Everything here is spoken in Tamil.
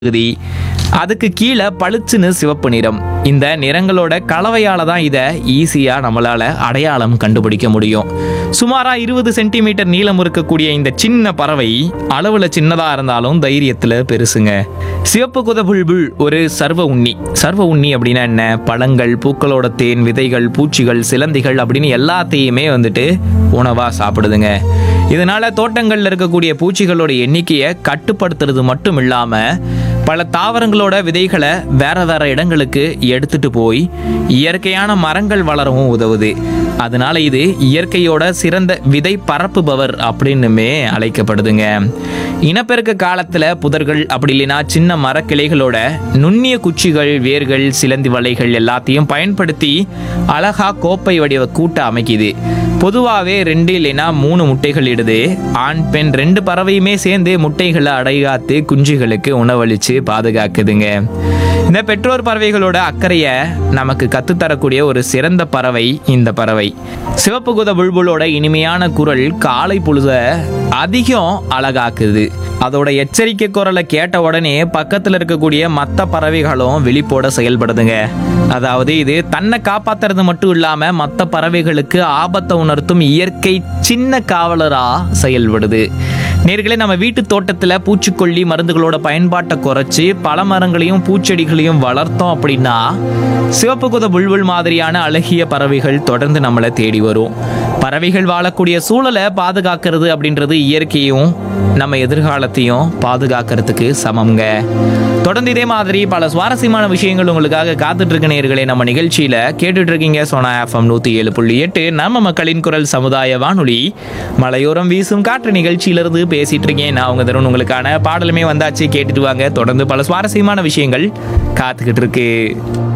பகுதி அதுக்கு கீழே பளிச்சுன்னு சிவப்பு நிறம் இந்த நிறங்களோட கலவையால தான் இதை ஈஸியா நம்மளால அடையாளம் கண்டுபிடிக்க முடியும் சுமாரா இருபது சென்டிமீட்டர் நீளம் இருக்கக்கூடிய இந்த சின்ன பறவை அளவுல சின்னதா இருந்தாலும் தைரியத்துல பெருசுங்க சிவப்பு குத புல்புல் ஒரு சர்வ உண்ணி சர்வ உண்ணி அப்படின்னா என்ன பழங்கள் பூக்களோட தேன் விதைகள் பூச்சிகள் சிலந்திகள் அப்படின்னு எல்லாத்தையுமே வந்துட்டு உணவா சாப்பிடுதுங்க இதனால தோட்டங்கள்ல இருக்கக்கூடிய பூச்சிகளோட எண்ணிக்கையை கட்டுப்படுத்துறது மட்டும் இல்லாம பல தாவரங்களோட விதைகளை வேற வேற இடங்களுக்கு எடுத்துட்டு போய் இயற்கையான மரங்கள் வளரவும் உதவுது அதனால இது இயற்கையோட சிறந்த விதை பரப்புபவர் அப்படின்னுமே அழைக்கப்படுதுங்க இனப்பெருக்க காலத்துல புதர்கள் அப்படி இல்லைன்னா சின்ன மரக்கிளைகளோட நுண்ணிய குச்சிகள் வேர்கள் சிலந்தி வலைகள் எல்லாத்தையும் பயன்படுத்தி அழகா கோப்பை வடிவ கூட்டை அமைக்குது பொதுவாகவே ரெண்டு இல்லைன்னா மூணு முட்டைகள் இடுது ஆண் பெண் ரெண்டு பறவையுமே சேர்ந்து முட்டைகளை அடைகாத்து குஞ்சுகளுக்கு உணவளிச்சு பாதுகாக்குதுங்க இந்த பெற்றோர் பறவைகளோட அக்கறையை நமக்கு கத்துத்தரக்கூடிய ஒரு சிறந்த பறவை இந்த பறவை சிவப்பு குத புல்புலோட இனிமையான குரல் காலை பொழுத அதிகம் அழகாக்குது அதோட எச்சரிக்கை குரலை கேட்ட உடனே பக்கத்துல இருக்கக்கூடிய மற்ற பறவைகளும் விழிப்போட செயல்படுதுங்க அதாவது இது தன்னை காப்பாத்துறது மட்டும் இல்லாம மற்ற பறவைகளுக்கு ஆபத்தை உணர்த்தும் இயற்கை சின்ன காவலரா செயல்படுது நேர்களே நம்ம வீட்டு தோட்டத்துல பூச்சிக்கொல்லி மருந்துகளோட பயன்பாட்டை குறைச்சு பல மரங்களையும் பூச்செடிகளையும் வளர்த்தோம் அப்படின்னா சிவப்பு குத புல்புல் மாதிரியான அழகிய பறவைகள் தொடர்ந்து நம்மளை தேடி வரும் பறவைகள் வாழக்கூடிய சூழலை பாதுகாக்கிறது அப்படின்றது இயற்கையும் நம்ம எதிர்காலத்தையும் பாதுகாக்கிறதுக்கு சமம்ங்க தொடர்ந்து இதே மாதிரி பல சுவாரஸ்யமான விஷயங்கள் உங்களுக்காக காத்துட்டு இருக்க நேர்களே நம்ம நிகழ்ச்சியில கேட்டுட்டு இருக்கீங்க சோனா எஃப்எம் நூத்தி ஏழு புள்ளி எட்டு நம்ம மக்களின் குரல் சமுதாய வானொலி மலையோரம் வீசும் காற்று நிகழ்ச்சியிலிருந்து பேசிட்டு இருக்கேன் நான் உங்க தருண் உங்களுக்கான பாடலுமே வந்தாச்சு கேட்டுட்டு வாங்க தொடர்ந்து பல சுவாரஸ்யமான விஷயங்கள் காத்துக்கிட்டு இருக்கு